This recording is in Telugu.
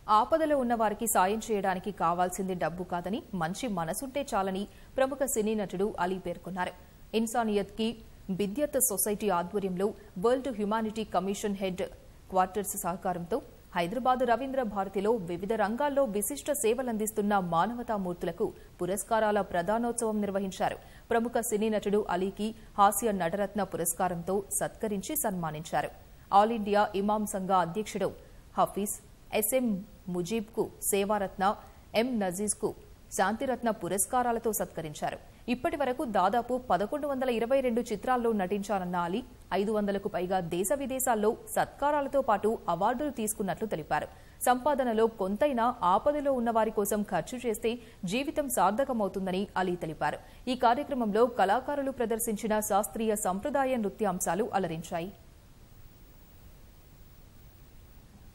ఆపదలో ఉన్న వారికి సాయం చేయడానికి కావాల్సింది డబ్బు కాదని మంచి మనసుంటే చాలని ప్రముఖ సినీ నటుడు అలీ పేర్కొన్నారు ఇన్సానియత్ కి బిద్యత్ సొసైటీ ఆధ్వర్యంలో world humanity commission headquarters సహకారంతో హైదరాబాద్ రవీంద్ర భారతిలో వివిధ రంగాల్లో విశిష్ట సేవలందిస్తున్న మానవతామూర్తులకు పురస్కారాల ప్రదానోత్సవం నిర్వహించారు ప్రముఖ సినీ నటుడు అలీకి హాస్య నటరత్న పురస్కారంతో సత్కరించి సన్మానించారు ఆల్ ఇండియా ఇమాం సంఘ అధ్యక్షుడు హఫీజ్ ఎస్ఎం ముజీబ్కు సేవారత్న ఎం నజీజ్కు శాంతిరత్న పురస్కారాలతో సత్కరించారు ఇప్పటి వరకు దాదాపు పదకొండు వందల ఇరవై రెండు చిత్రాల్లో నటించారన్న అలీ ఐదు వందలకు పైగా దేశ విదేశాల్లో సత్కారాలతో పాటు అవార్డులు తీసుకున్నట్లు తెలిపారు సంపాదనలో కొంతైనా ఆపదలో ఉన్న వారి కోసం ఖర్చు చేస్తే జీవితం సార్థకమవుతుందని అలీ తెలిపారు ఈ కార్యక్రమంలో కళాకారులు ప్రదర్శించిన శాస్త్రీయ సంప్రదాయ నృత్యాంశాలు అలరించాయి